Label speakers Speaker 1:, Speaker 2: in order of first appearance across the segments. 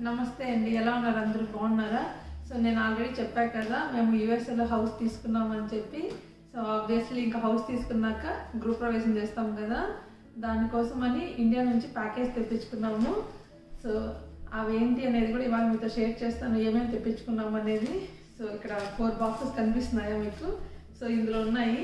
Speaker 1: నమస్తే అండి ఎలా ఉన్నారు అందరూ బాగున్నారా సో నేను ఆల్రెడీ చెప్పా కదా మేము యూఎస్ఏలో హౌస్ తీసుకున్నామని చెప్పి సో ఆబ్వియస్లీ ఇంకా హౌస్ తీసుకున్నాక గృహ ప్రవేశం చేస్తాం కదా దానికోసం అని ఇండియా నుంచి ప్యాకేజ్ తెప్పించుకున్నాము సో అవి ఏంటి అనేది కూడా ఇవాళ మీతో షేర్ చేస్తాను ఏమేమి తెప్పించుకున్నాము అనేది సో ఇక్కడ ఫోర్ బాక్సెస్ కనిపిస్తున్నాయా మీకు సో ఇందులో ఉన్నాయి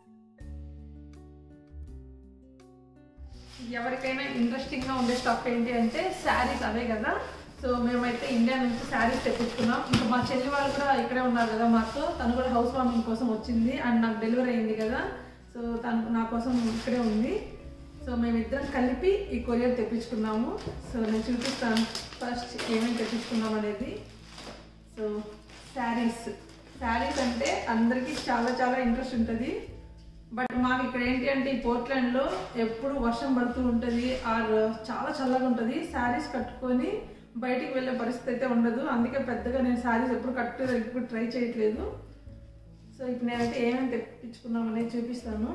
Speaker 1: ఎవరికైనా ఇంట్రెస్టింగ్ గా ఉండే స్టఫ్ ఏంటి అంటే శారీస్ అవే కదా సో మేమైతే ఇండియా నుంచి శారీస్ తెప్పించుకున్నాం ఇంకా మా చెల్లి వాళ్ళు కూడా ఇక్కడే ఉన్నారు కదా మాతో తను కూడా హౌస్ వార్మింగ్ కోసం వచ్చింది అండ్ నాకు డెలివరీ అయింది కదా సో తను నా కోసం ఇక్కడే ఉంది సో మేమిద్దరం కలిపి ఈ కొరియర్ తెప్పించుకున్నాము సో నేను చూపిస్తాను ఫస్ట్ ఏమేమి తెప్పించుకున్నాం అనేది సో శారీస్ శారీస్ అంటే అందరికీ చాలా చాలా ఇంట్రెస్ట్ ఉంటుంది బట్ మాకు ఇక్కడ ఏంటి అంటే ఈ పోర్ట్లాండ్ లో ఎప్పుడు వర్షం పడుతూ ఉంటుంది ఆర్ చాలా చల్లగా ఉంటుంది శారీస్ కట్టుకొని బయటికి వెళ్ళే పరిస్థితి అయితే ఉండదు అందుకే పెద్దగా నేను శారీస్ ఎప్పుడు కట్టు ఎప్పుడు ట్రై చేయట్లేదు సో ఇప్పుడు నేనైతే ఏమేమి తెప్పించుకున్నాం అనేది చూపిస్తాను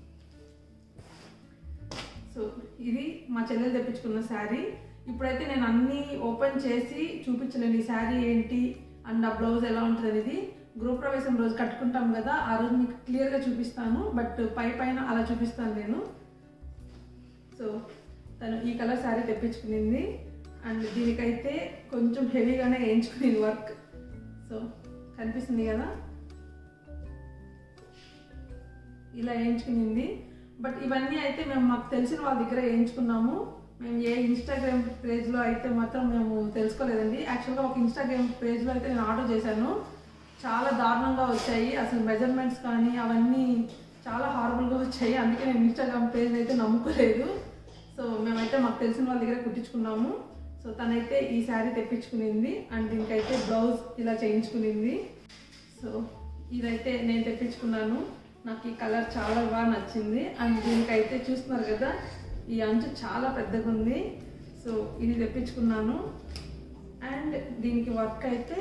Speaker 1: సో ఇది మా చెల్లెలు తెప్పించుకున్న శారీ ఇప్పుడైతే నేను అన్ని ఓపెన్ చేసి చూపించలేను ఈ శారీ ఏంటి అండ్ ఆ బ్లౌజ్ ఎలా ఉంటుంది అనేది గృహప్రవేశం రోజు కట్టుకుంటాం కదా ఆ రోజు మీకు క్లియర్గా చూపిస్తాను బట్ పై పైన అలా చూపిస్తాను నేను సో తను ఈ కలర్ శారీ తెప్పించుకునింది అండ్ దీనికైతే కొంచెం హెవీగానే వేయించుకునేది వర్క్ సో కనిపిస్తుంది కదా ఇలా వేయించుకునింది బట్ ఇవన్నీ అయితే మేము మాకు తెలిసిన వాళ్ళ దగ్గర వేయించుకున్నాము మేము ఏ ఇన్స్టాగ్రామ్ పేజ్లో అయితే మాత్రం మేము తెలుసుకోలేదండి యాక్చువల్గా ఒక ఇన్స్టాగ్రామ్ పేజ్లో అయితే నేను ఆర్డర్ చేశాను చాలా దారుణంగా వచ్చాయి అసలు మెజర్మెంట్స్ కానీ అవన్నీ చాలా హారబుల్గా వచ్చాయి అందుకే నేను ఇన్స్టాగ్రామ్ పేజ్ అయితే నమ్ముకోలేదు సో మేమైతే మాకు తెలిసిన వాళ్ళ దగ్గర కుట్టించుకున్నాము సో తనైతే ఈ శారీ తెప్పించుకునింది అండ్ దీనికైతే బ్లౌజ్ ఇలా చేయించుకునింది సో ఇదైతే నేను తెప్పించుకున్నాను నాకు ఈ కలర్ చాలా బాగా నచ్చింది అండ్ దీనికైతే చూస్తున్నారు కదా ఈ అంచు చాలా పెద్దగా ఉంది సో ఇది తెప్పించుకున్నాను అండ్ దీనికి వర్క్ అయితే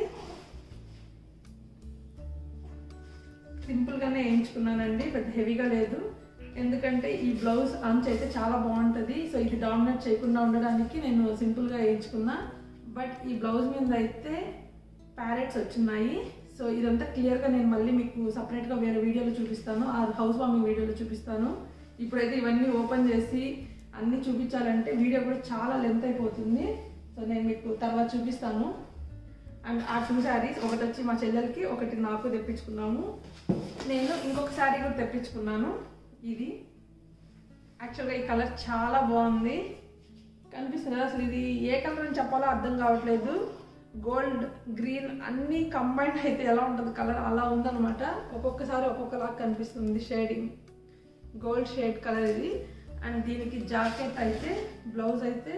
Speaker 1: సింపుల్గానే వేయించుకున్నానండి పెద్ద హెవీగా లేదు ఎందుకంటే ఈ బ్లౌజ్ అంచు అయితే చాలా బాగుంటుంది సో ఇది డామినేట్ చేయకుండా ఉండడానికి నేను సింపుల్గా వేయించుకున్నా బట్ ఈ బ్లౌజ్ మీద అయితే ప్యారెట్స్ వచ్చినాయి సో ఇదంతా క్లియర్గా నేను మళ్ళీ మీకు సపరేట్గా వేరే వీడియోలో చూపిస్తాను ఆ హౌస్ వార్మింగ్ వీడియోలో చూపిస్తాను ఇప్పుడైతే ఇవన్నీ ఓపెన్ చేసి అన్నీ చూపించాలంటే వీడియో కూడా చాలా లెంత్ అయిపోతుంది సో నేను మీకు తర్వాత చూపిస్తాను అండ్ ఆ టూ శారీస్ ఒకటి వచ్చి మా చెల్లెలకి ఒకటి నాకు తెప్పించుకున్నాము నేను ఇంకొక శారీ కూడా తెప్పించుకున్నాను ఇది యాక్చువల్గా ఈ కలర్ చాలా బాగుంది కనిపిస్తుంది కదా అసలు ఇది ఏ కలర్ అని చెప్పాలో అర్థం కావట్లేదు గోల్డ్ గ్రీన్ అన్నీ కంబైన్ అయితే ఎలా ఉంటుంది కలర్ అలా ఉందన్నమాట ఒక్కొక్కసారి ఒక్కొక్కలా కనిపిస్తుంది షేడింగ్ గోల్డ్ షేడ్ కలర్ ఇది అండ్ దీనికి జాకెట్ అయితే బ్లౌజ్ అయితే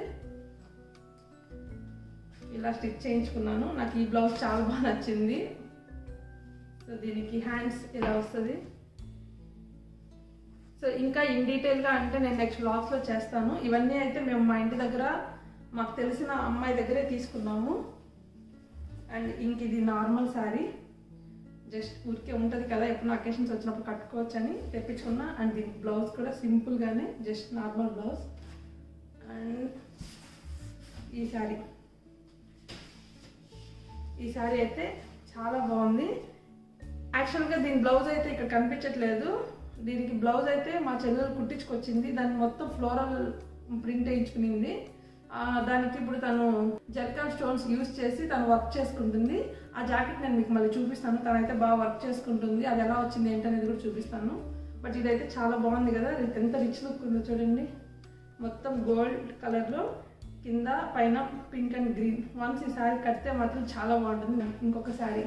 Speaker 1: ఇలా స్టిచ్ చేయించుకున్నాను నాకు ఈ బ్లౌజ్ చాలా బాగా నచ్చింది సో దీనికి హ్యాండ్స్ ఇలా వస్తుంది సో ఇంకా ఇన్ డీటెయిల్గా అంటే నేను నెక్స్ట్ బ్లాగ్స్లో చేస్తాను ఇవన్నీ అయితే మేము మా ఇంటి దగ్గర మాకు తెలిసిన అమ్మాయి దగ్గరే తీసుకున్నాము అండ్ ఇంక ఇది నార్మల్ శారీ జస్ట్ ఊరికే ఉంటుంది కదా ఎప్పుడు అకేషన్స్ వచ్చినప్పుడు కట్టుకోవచ్చు అని తెప్పించుకున్నా అండ్ దీని బ్లౌజ్ కూడా సింపుల్గానే జస్ట్ నార్మల్ బ్లౌజ్ అండ్ ఈ శారీ ఈ శారీ అయితే చాలా బాగుంది యాక్చువల్గా దీని బ్లౌజ్ అయితే ఇక్కడ కనిపించట్లేదు దీనికి బ్లౌజ్ అయితే మా చెల్లెలు కుట్టించుకొచ్చింది దాన్ని మొత్తం ఫ్లోరల్ ప్రింట్ వేయించుకునింది దానికి ఇప్పుడు తను జర్కన్ స్టోన్స్ యూస్ చేసి తను వర్క్ చేసుకుంటుంది ఆ జాకెట్ నేను మీకు మళ్ళీ చూపిస్తాను తనైతే బాగా వర్క్ చేసుకుంటుంది అది ఎలా వచ్చింది ఏంటనేది కూడా చూపిస్తాను బట్ ఇదైతే చాలా బాగుంది కదా ఇది ఎంత రిచ్ లుక్ ఉందో చూడండి మొత్తం గోల్డ్ కలర్లో కింద పైన పింక్ అండ్ గ్రీన్ వన్స్ ఈ శారీ కడితే మాత్రం చాలా బాగుంటుంది ఇంకొక శారీ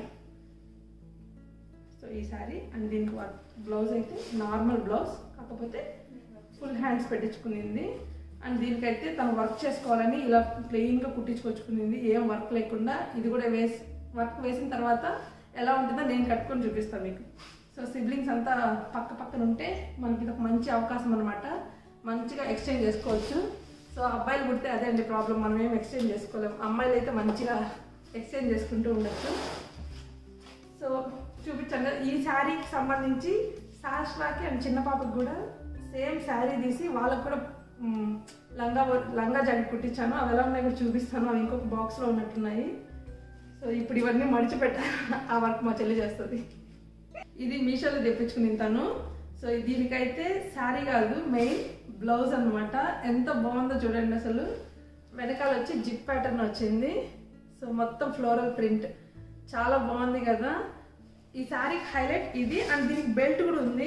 Speaker 1: సో ఈ శారీ అండ్ దీనికి బ్లౌజ్ అయితే నార్మల్ బ్లౌజ్ కాకపోతే ఫుల్ హ్యాండ్స్ పెట్టించుకునింది అండ్ దీనికైతే తను వర్క్ చేసుకోవాలని ఇలా ప్లెయిన్గా కుట్టించుకొచ్చుకునింది ఏం వర్క్ లేకుండా ఇది కూడా వేసి వర్క్ వేసిన తర్వాత ఎలా ఉంటుందో నేను కట్టుకొని చూపిస్తాను మీకు సో సిబ్లింగ్స్ అంతా పక్క పక్కన ఉంటే మనకి ఇది ఒక మంచి అవకాశం అనమాట మంచిగా ఎక్స్చేంజ్ చేసుకోవచ్చు సో అబ్బాయిలు పుడితే అదే అండి ప్రాబ్లం మనం ఏం ఎక్స్చేంజ్ చేసుకోలేం అమ్మాయిలు అయితే మంచిగా ఎక్స్చేంజ్ చేసుకుంటూ ఉండొచ్చు సో చూపించాను కదా ఈ శారీకి సంబంధించి శాస్త్రాకి అండ్ చిన్న పాపకి కూడా సేమ్ శారీ తీసి వాళ్ళకు కూడా మ్, లంగా వ- లంగా జాకెట్ కుట్టించాను అవి ఎలా ఉన్నాయి కూడా చూపిస్తాను అవి ఇంకొక బాక్స్లో ఉన్నట్టున్నాయి సో ఇప్పుడు ఇవన్నీ మడిచి పెట్టా ఆ వర్క్ మా చెల్లి చేస్తుంది ఇది మీషోలో తెప్పించుకుని తింటాను సో దీనికైతే శారీ కాదు మెయిన్ బ్లౌజ్ అన్నమాట ఎంత బాగుందో చూడండి అసలు వెనకాల వచ్చి జిప్ ప్యాటర్న్ వచ్చింది సో మొత్తం ఫ్లోరల్ ప్రింట్ చాలా బాగుంది కదా ఈ శారీకి హైలైట్ ఇది అండ్ దీనికి బెల్ట్ కూడా ఉంది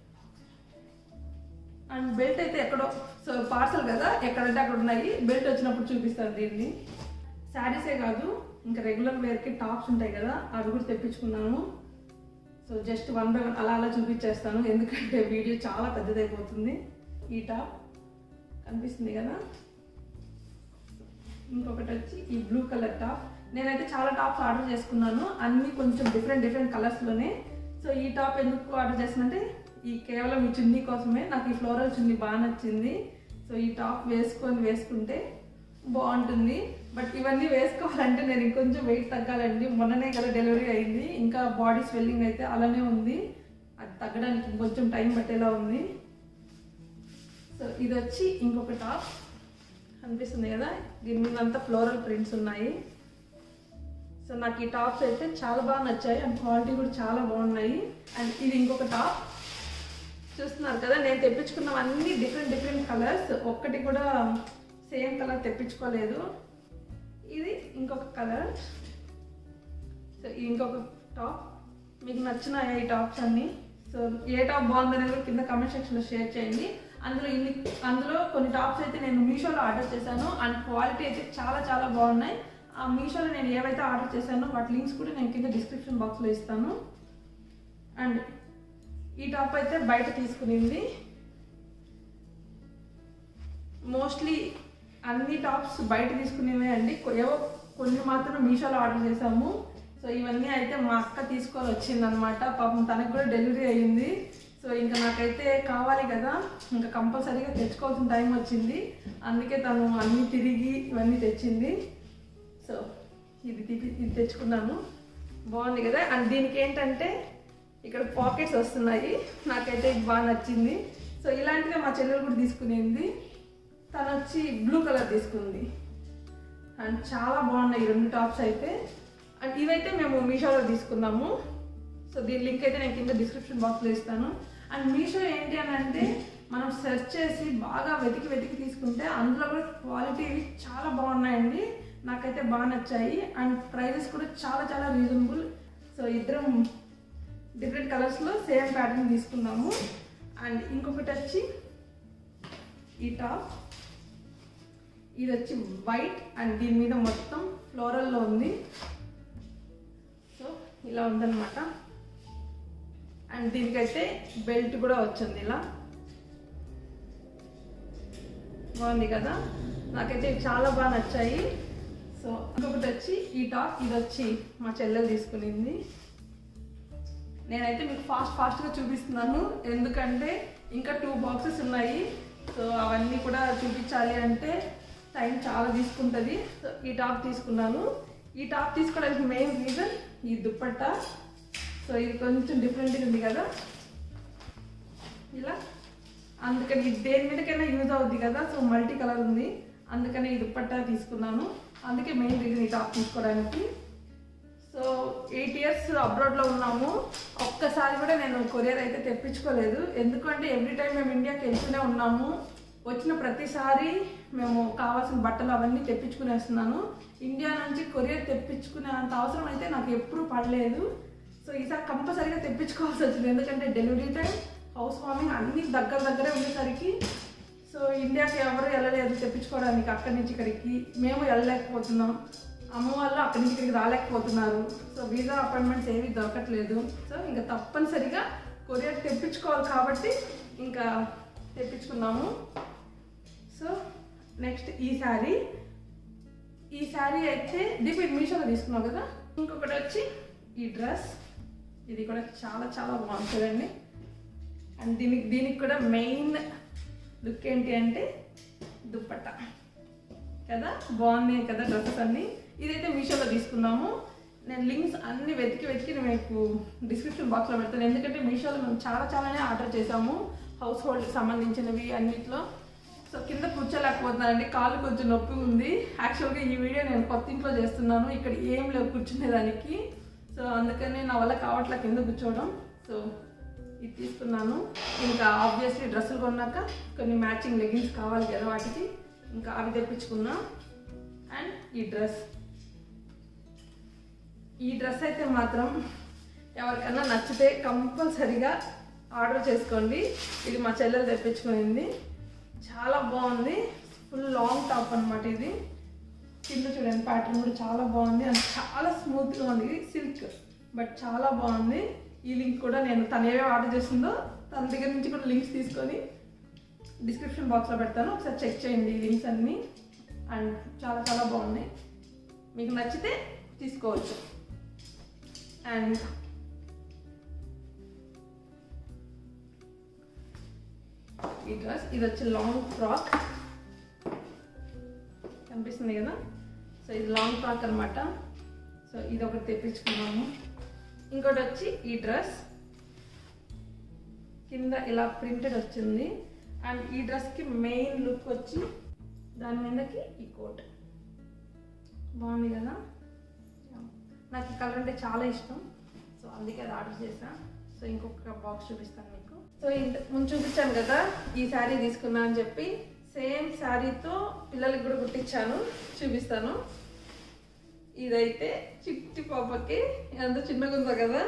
Speaker 1: అండ్ బెల్ట్ అయితే ఎక్కడో సో పార్సల్ కదా ఎక్కడంటే అక్కడ ఉన్నాయి బెల్ట్ వచ్చినప్పుడు చూపిస్తాను దీన్ని శారీసే కాదు ఇంకా రెగ్యులర్ వేర్కి టాప్స్ ఉంటాయి కదా అవి కూడా తెప్పించుకున్నాను so just one by one అలా అలా చూపించేస్తాను ఎందుకంటే వీడియో చాలా పెద్దదైపోతుంది ఈ టాప్ కనిపిస్తుంది కదా ఇంకొకటి వచ్చి ఈ బ్లూ కలర్ టాప్ నేనైతే చాలా టాప్స్ ఆర్డర్ చేసుకున్నాను అన్ని కొంచెం డిఫరెంట్ డిఫరెంట్ కలర్స్లోనే సో ఈ టాప్ ఎందుకు ఆర్డర్ చేసినంటే ఈ కేవలం ఈ చున్నీ కోసమే నాకు ఈ ఫ్లోరల్ చున్నీ బాగా నచ్చింది సో ఈ టాప్ వేసుకొని వేసుకుంటే బాగుంటుంది బట్ ఇవన్నీ వేసుకోవాలంటే నేను ఇంకొంచెం వెయిట్ తగ్గాలండి మొన్ననే కదా డెలివరీ అయింది ఇంకా బాడీ స్వెల్లింగ్ అయితే అలానే ఉంది అది తగ్గడానికి ఇంకొంచెం టైం పట్టేలా ఉంది సో ఇది వచ్చి ఇంకొక టాప్ కనిపిస్తుంది కదా దీని మీద అంతా ఫ్లోరల్ ప్రింట్స్ ఉన్నాయి సో నాకు ఈ టాప్స్ అయితే చాలా బాగా నచ్చాయి అండ్ క్వాలిటీ కూడా చాలా బాగున్నాయి అండ్ ఇది ఇంకొక టాప్ చూస్తున్నారు కదా నేను తెప్పించుకున్నవన్నీ డిఫరెంట్ డిఫరెంట్ కలర్స్ ఒక్కటి కూడా సేమ్ కలర్ తెప్పించుకోలేదు ఇది ఇంకొక కలర్ సో ఇది ఇంకొక టాప్ మీకు నచ్చిన ఈ టాప్స్ అన్ని సో ఏ టాప్ బాగుందనేది కూడా కింద కమెంట్ సెక్షన్లో షేర్ చేయండి అందులో ఇన్ని అందులో కొన్ని టాప్స్ అయితే నేను మీషోలో ఆర్డర్ చేశాను అండ్ క్వాలిటీ అయితే చాలా చాలా బాగున్నాయి ఆ మీషోలో నేను ఏవైతే ఆర్డర్ చేశానో వాటి లింక్స్ కూడా నేను కింద డిస్క్రిప్షన్ బాక్స్లో ఇస్తాను అండ్ ఈ టాప్ అయితే బయట తీసుకునింది మోస్ట్లీ అన్ని టాప్స్ బయట తీసుకునేవే అండి కొ- ఏవో కొన్ని మాత్రం మీషోలో ఆర్డర్ చేసాము సో ఇవన్నీ అయితే మా అక్క తీసుకొని వచ్చిందనమాట పాపం తనకు కూడా డెలివరీ అయ్యింది సో ఇంకా నాకైతే కావాలి కదా ఇంకా కంపల్సరీగా తెచ్చుకోవాల్సిన టైం వచ్చింది అందుకే తను అన్నీ తిరిగి ఇవన్నీ తెచ్చింది సో ఇది తిప్పి ఇది తెచ్చుకున్నాను బాగుంది కదా అండ్ దీనికి ఏంటంటే ఇక్కడ పాకెట్స్ వస్తున్నాయి నాకైతే ఇది బాగా నచ్చింది సో ఇలాంటిదే మా చెల్లెలు కూడా తీసుకునేది తను వచ్చి బ్లూ కలర్ తీసుకుంది అండ్ చాలా బాగున్నాయి ఈ రెండు టాప్స్ అయితే అండ్ ఇవైతే మేము మీషోలో తీసుకున్నాము సో దీని లింక్ అయితే నేను కింద డిస్క్రిప్షన్ బాక్స్లో ఇస్తాను అండ్ మీషో ఏంటి అని అంటే మనం సెర్చ్ చేసి బాగా వెతికి వెతికి తీసుకుంటే అందులో కూడా క్వాలిటీ చాలా బాగున్నాయండి నాకైతే బాగా నచ్చాయి అండ్ ప్రైజెస్ కూడా చాలా చాలా రీజనబుల్ సో ఇద్దరం డిఫరెంట్ కలర్స్లో సేమ్ ప్యాటర్న్ తీసుకున్నాము అండ్ ఇంకొకటి వచ్చి ఈ టాప్ ఇది వచ్చి వైట్ అండ్ దీని మీద మొత్తం ఫ్లోరల్లో ఉంది సో ఇలా ఉందన్నమాట అండ్ దీనికైతే బెల్ట్ కూడా వచ్చింది ఇలా బాగుంది కదా నాకైతే ఇవి చాలా బాగా నచ్చాయి సో ఇంకొకటి వచ్చి ఈ టాప్ ఇది వచ్చి మా చెల్లెలు తీసుకునింది నేనైతే మీకు ఫాస్ట్ ఫాస్ట్గా చూపిస్తున్నాను ఎందుకంటే ఇంకా టూ బాక్సెస్ ఉన్నాయి సో అవన్నీ కూడా చూపించాలి అంటే టైం చాలా తీసుకుంటుంది సో ఈ టాప్ తీసుకున్నాను ఈ టాప్ తీసుకోవడానికి మెయిన్ రీజన్ ఈ దుప్పట్టా సో ఇది కొంచెం డిఫరెంట్గా ఉంది కదా ఇలా అందుకని ఇది దేని మీదకైనా యూజ్ అవుద్ది కదా సో మల్టీ కలర్ ఉంది అందుకని ఈ దుప్పట్టా తీసుకున్నాను అందుకే మెయిన్ రీజన్ ఈ టాప్ తీసుకోవడానికి సో ఎయిట్ ఇయర్స్ అబ్రాడ్లో ఉన్నాము ఒక్కసారి కూడా నేను కొరియర్ అయితే తెప్పించుకోలేదు ఎందుకంటే ఎవ్రీ టైం మేము ఇండియాకి వెళ్తూనే ఉన్నాము వచ్చిన ప్రతిసారి మేము కావాల్సిన బట్టలు అవన్నీ తెప్పించుకునేస్తున్నాను ఇండియా నుంచి కొరియర్ తెప్పించుకునే అంత అవసరం అయితే నాకు ఎప్పుడూ పడలేదు సో ఈసారి కంపల్సరీగా తెప్పించుకోవాల్సి వచ్చింది ఎందుకంటే డెలివరీ టైం హౌస్ వార్మింగ్ అన్ని దగ్గర దగ్గరే ఉండేసరికి సో ఇండియాకి ఎవరు వెళ్ళలేదు తెప్పించుకోవడానికి అక్కడి నుంచి ఇక్కడికి మేము వెళ్ళలేకపోతున్నాం అమ్మ వాళ్ళు అక్కడి నుంచి ఇక్కడికి రాలేకపోతున్నారు సో వీసా అపాయింట్మెంట్స్ ఏవి దొరకట్లేదు సో ఇంకా తప్పనిసరిగా కొరియర్ తెప్పించుకోవాలి కాబట్టి ఇంకా తెప్పించుకున్నాము సో నెక్స్ట్ ఈ శారీ ఈ శారీ అయితే దీపు ఇది మీషోలో తీసుకున్నావు కదా ఇంకొకటి వచ్చి ఈ డ్రెస్ ఇది కూడా చాలా చాలా బాగుంది చూడండి అండ్ దీనికి దీనికి కూడా మెయిన్ లుక్ ఏంటి అంటే దుప్పట్ట కదా బాగున్నాయి కదా డ్రెస్సెస్ అన్ని ఇదైతే మీషోలో తీసుకున్నాము నేను లింక్స్ అన్ని వెతికి వెతికి నేను మీకు డిస్క్రిప్షన్ బాక్స్లో పెడతాను ఎందుకంటే మీషోలో మేము చాలా చాలానే ఆర్డర్ చేసాము హౌస్ హోల్డ్కి సంబంధించినవి అన్నిట్లో సో కింద కూర్చోలేకపోతున్నానండి కాళ్ళు కొంచెం నొప్పి ఉంది యాక్చువల్గా ఈ వీడియో నేను కొత్త ఇంట్లో చేస్తున్నాను ఇక్కడ ఏం లేవు కూర్చునేదానికి సో అందుకని నా వల్ల కావట్లే కింద కూర్చోవడం సో ఇది తీసుకున్నాను ఇంకా ఆబ్వియస్లీ డ్రెస్సులు కొన్నాక కొన్ని మ్యాచింగ్ లెగిన్స్ కావాలి కదా వాటికి ఇంకా అవి తెప్పించుకున్నా అండ్ ఈ డ్రెస్ ఈ డ్రెస్ అయితే మాత్రం ఎవరికన్నా నచ్చితే కంపల్సరిగా ఆర్డర్ చేసుకోండి ఇది మా చెల్లెలు తెప్పించుకునింది చాలా బాగుంది ఫుల్ లాంగ్ టాప్ అనమాట ఇది కింద చూడండి ప్యాటర్న్ కూడా చాలా బాగుంది అండ్ చాలా స్మూత్గా ఉంది ఇది సిల్క్ బట్ చాలా బాగుంది ఈ లింక్ కూడా నేను తను ఏవే ఆర్డర్ చేసిందో తన దగ్గర నుంచి కూడా లింక్స్ తీసుకొని డిస్క్రిప్షన్ బాక్స్లో పెడతాను ఒకసారి చెక్ చేయండి ఈ లింక్స్ అన్నీ అండ్ చాలా చాలా బాగున్నాయి మీకు నచ్చితే తీసుకోవచ్చు అండ్ ఈ డ్రెస్ ఇది వచ్చి లాంగ్ ఫ్రాక్ కనిపిస్తుంది కదా సో ఇది లాంగ్ ఫ్రాక్ అనమాట సో ఇది ఒకటి తెప్పించుకున్నాము ఇంకోటి వచ్చి ఈ డ్రెస్ కింద ఇలా ప్రింటెడ్ వచ్చింది అండ్ ఈ డ్రెస్కి మెయిన్ లుక్ వచ్చి దాని మీదకి ఈ కోట్ బాగుంది కదా నాకు ఈ కలర్ అంటే చాలా ఇష్టం సో అందుకే అది ఆర్డర్ చేసా సో ఇంకొక బాక్స్ చూపిస్తాను మీకు సో ఇంత ముందు చూపించాను కదా ఈ శారీ తీసుకున్నా అని చెప్పి సేమ్ శారీతో పిల్లలకి కూడా కుట్టించాను చూపిస్తాను ఇదైతే చిట్టి పాపకి ఎంత చిన్నగా ఉందో కదా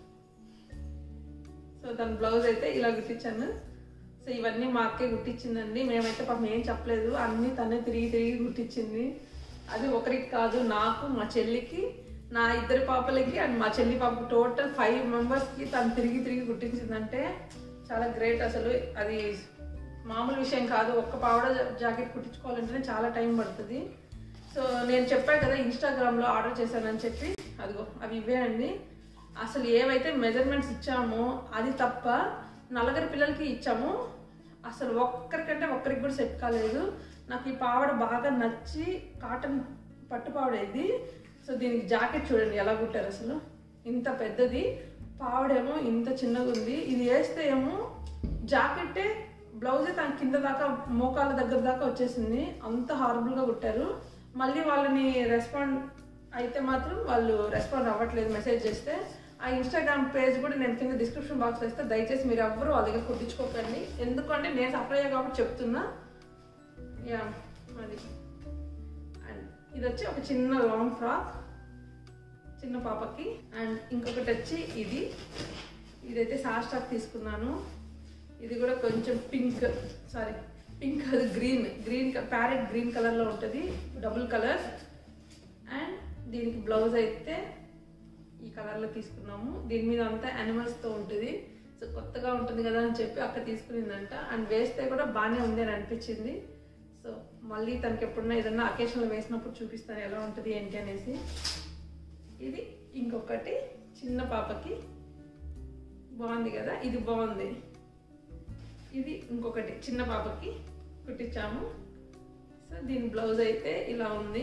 Speaker 1: సో దాని బ్లౌజ్ అయితే ఇలా కుట్టించాను సో ఇవన్నీ మా అక్కే కుట్టించిందండి మేమైతే పాపం ఏం చెప్పలేదు అన్నీ తనే తిరిగి తిరిగి కుట్టించింది అది ఒకరికి కాదు నాకు మా చెల్లికి నా ఇద్దరు పాపలకి అండ్ మా చెల్లి పాప టోటల్ ఫైవ్ మెంబర్స్కి తను తిరిగి తిరిగి కుట్టించిందంటే చాలా గ్రేట్ అసలు అది మామూలు విషయం కాదు ఒక్క పావడ జాకెట్ కుట్టించుకోవాలంటేనే చాలా టైం పడుతుంది సో నేను చెప్పాను కదా ఇన్స్టాగ్రామ్లో ఆర్డర్ చేశానని చెప్పి అదిగో అవి ఇవే అండి అసలు ఏవైతే మెజర్మెంట్స్ ఇచ్చామో అది తప్ప నలుగురి పిల్లలకి ఇచ్చాము అసలు ఒక్కరికంటే ఒక్కరికి కూడా సెట్ కాలేదు నాకు ఈ పావడ బాగా నచ్చి కాటన్ పట్టు పావడ ఇది సో దీనికి జాకెట్ చూడండి ఎలా కుట్టారు అసలు ఇంత పెద్దది పావడేమో ఇంత చిన్నగా ఉంది ఇది వేస్తే ఏమో జాకెట్టే బ్లౌజే తన కింద దాకా మోకాళ్ళ దగ్గర దాకా వచ్చేసింది అంత హారబుల్గా కుట్టారు మళ్ళీ వాళ్ళని రెస్పాండ్ అయితే మాత్రం వాళ్ళు రెస్పాండ్ అవ్వట్లేదు మెసేజ్ చేస్తే ఆ ఇన్స్టాగ్రామ్ పేజ్ కూడా నేను కింద డిస్క్రిప్షన్ బాక్స్ ఇస్తే దయచేసి మీరు ఎవ్వరూ వాళ్ళ దగ్గర కుట్టించుకోకండి ఎందుకంటే నేను సప్లై కాబట్టి చెప్తున్నా యా అది అండ్ ఇది వచ్చి ఒక చిన్న లాంగ్ ఫ్రాక్ చిన్న పాపకి అండ్ ఇంకొకటి వచ్చి ఇది ఇదైతే సాస్టాక్ తీసుకున్నాను ఇది కూడా కొంచెం పింక్ సారీ పింక్ అది గ్రీన్ గ్రీన్ ప్యారెట్ గ్రీన్ కలర్లో ఉంటుంది డబుల్ కలర్ అండ్ దీనికి బ్లౌజ్ అయితే ఈ కలర్లో తీసుకున్నాము దీని మీద అంతా యానిమల్స్తో ఉంటుంది సో కొత్తగా ఉంటుంది కదా అని చెప్పి అక్క తీసుకునిందంట అండ్ వేస్తే కూడా బాగానే ఉంది అని అనిపించింది సో మళ్ళీ తనకి ఎప్పుడన్నా ఏదన్నా అకేషన్లో వేసినప్పుడు చూపిస్తాను ఎలా ఉంటుంది ఏంటి అనేసి ఇది ఇంకొకటి చిన్న పాపకి బాగుంది కదా ఇది బాగుంది ఇది ఇంకొకటి చిన్న పాపకి కుట్టించాము సో దీని బ్లౌజ్ అయితే ఇలా ఉంది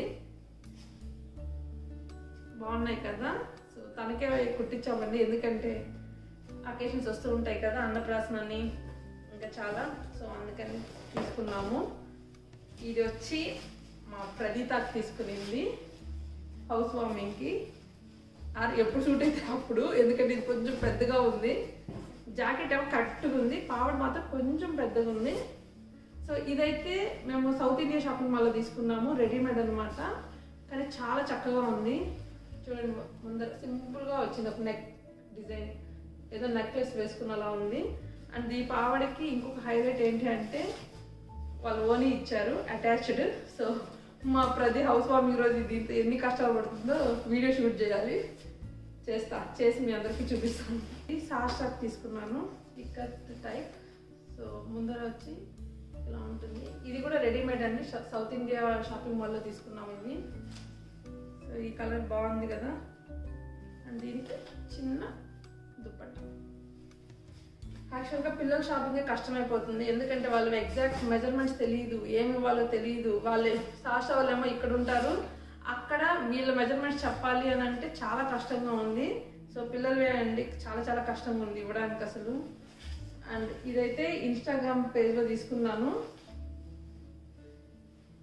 Speaker 1: బాగున్నాయి కదా సో తనకే కుట్టించామండి ఎందుకంటే అకేషన్స్ వస్తూ ఉంటాయి కదా అన్నప్రాసనని ఇంకా చాలా సో అందుకని తీసుకున్నాము ఇది వచ్చి మా ప్రదీతాకి తీసుకునింది హౌస్ వార్మింగ్కి ఆర్ ఎప్పుడు షూట్ అయితే అప్పుడు ఎందుకంటే ఇది కొంచెం పెద్దగా ఉంది జాకెట్ ఏమో కరెక్ట్గా ఉంది పావడ మాత్రం కొంచెం పెద్దగా ఉంది సో ఇదైతే మేము సౌత్ ఇండియా షాపింగ్ మాల్లో తీసుకున్నాము రెడీమేడ్ అనమాట కానీ చాలా చక్కగా ఉంది చూడండి ముందర సింపుల్గా వచ్చింది ఒక నెక్ డిజైన్ ఏదో నెక్లెస్ వేసుకున్నలా ఉంది అండ్ ఈ పావడకి ఇంకొక హైలైట్ ఏంటి అంటే వాళ్ళు ఓనీ ఇచ్చారు అటాచ్డ్ సో మా ప్రతి హౌస్ వార్మింగ్ రోజు దీంతో ఎన్ని కష్టాలు పడుతుందో వీడియో షూట్ చేయాలి చేస్తా చేసి మీ అందరికీ చూపిస్తాను ఇది సాస్టాక్ తీసుకున్నాను ఇక్కత్ టైప్ సో ముందర వచ్చి ఇలా ఉంటుంది ఇది కూడా రెడీమేడ్ అండి ష- సౌత్ ఇండియా షాపింగ్ మాల్లో తీసుకున్నాం ఇది సో ఈ కలర్ బాగుంది కదా అండ్ దీనికి చిన్న దుప్పట్ట యాక్చువల్గా పిల్లల షాపింగ్ కష్టమైపోతుంది ఎందుకంటే వాళ్ళు ఎగ్జాక్ట్ మెజర్మెంట్స్ తెలియదు ఏమి ఇవ్వాలో తెలియదు వాళ్ళు సాషా వాళ్ళేమో ఇక్కడ ఉంటారు అక్కడ వీళ్ళ మెజర్మెంట్స్ చెప్పాలి అని అంటే చాలా కష్టంగా ఉంది సో పిల్లలు అండి చాలా చాలా కష్టంగా ఉంది ఇవ్వడానికి అసలు అండ్ ఇదైతే ఇన్స్టాగ్రామ్ పేజ్లో తీసుకున్నాను